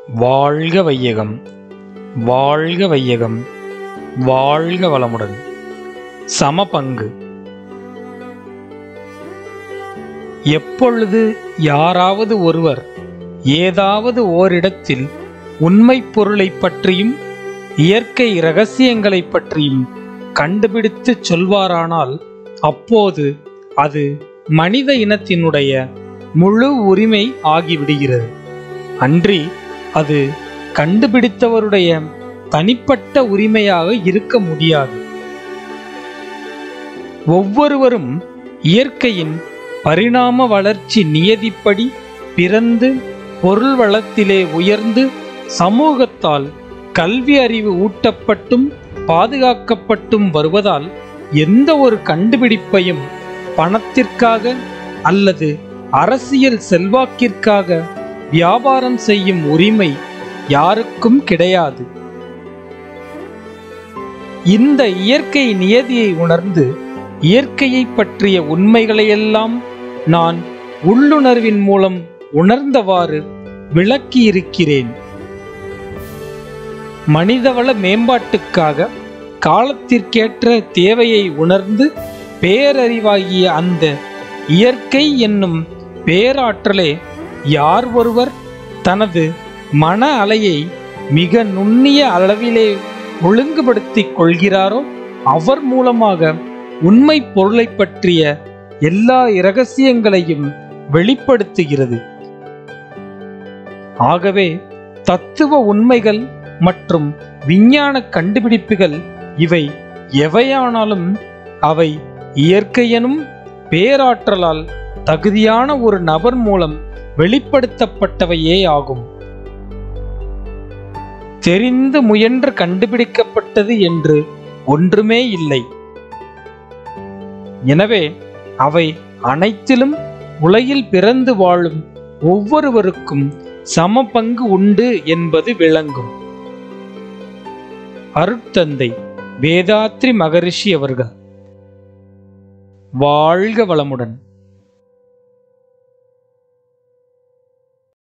வாழ்க வையகம் வாழ்க வையகம் வாழ்க வளமுடன் சமபங்கு எப்பொழுது யாராவது ஒருவர் ஏதாவது ஓரிடத்தில் உண்மைப் பொருளைப் பற்றியும் இயற்கை இரகசியங்களைப் பற்றியும் கண்டுபிடித்துச் சொல்வாரானால் அப்போது அது மனித இனத்தினுடைய முழு உரிமை ஆகிவிடுகிறது அன்றி அது கண்டுபிடித்தவருடைய தனிப்பட்ட உரிமையாக இருக்க முடியாது ஒவ்வொருவரும் இயற்கையின் பரிணாம வளர்ச்சி நியதிப்படி பிறந்து பொருள் வளத்திலே உயர்ந்து சமூகத்தால் கல்வி அறிவு ஊட்டப்பட்டும் பாதுகாக்கப்பட்டும் வருவதால் எந்த ஒரு கண்டுபிடிப்பையும் பணத்திற்காக அல்லது அரசியல் செல்வாக்கிற்காக வியாபாரம் செய்யும் உரிமை யாருக்கும் கிடையாது இந்த இயற்கை நியதியை உணர்ந்து இயற்கையை பற்றிய உண்மைகளையெல்லாம் நான் உள்ளுணர்வின் மூலம் உணர்ந்தவாறு விளக்கியிருக்கிறேன் மனிதவள மேம்பாட்டுக்காக காலத்திற்கேற்ற தேவையை உணர்ந்து பேரறிவாகிய அந்த இயற்கை என்னும் பேராற்றலே யார் ஒருவர் தனது மன அலையை மிக நுண்ணிய அளவிலே ஒழுங்குபடுத்திக் கொள்கிறாரோ அவர் மூலமாக உண்மை பொருளை பற்றிய எல்லா இரகசியங்களையும் வெளிப்படுத்துகிறது ஆகவே தத்துவ உண்மைகள் மற்றும் விஞ்ஞான கண்டுபிடிப்புகள் இவை எவையானாலும் அவை இயற்கையெனும் பேராற்றலால் தகுதியான ஒரு நபர் மூலம் வெளிப்படுத்தப்பட்டவையே ஆகும் தெரிந்து முயன்று கண்டுபிடிக்கப்பட்டது என்று ஒன்றுமே இல்லை எனவே அவை அனைத்திலும் உலகில் பிறந்து வாழும் ஒவ்வொருவருக்கும் சம பங்கு உண்டு என்பது விளங்கும் அருட்தந்தை வேதாத்ரி மகரிஷி அவர்கள் வாழ்க வளமுடன்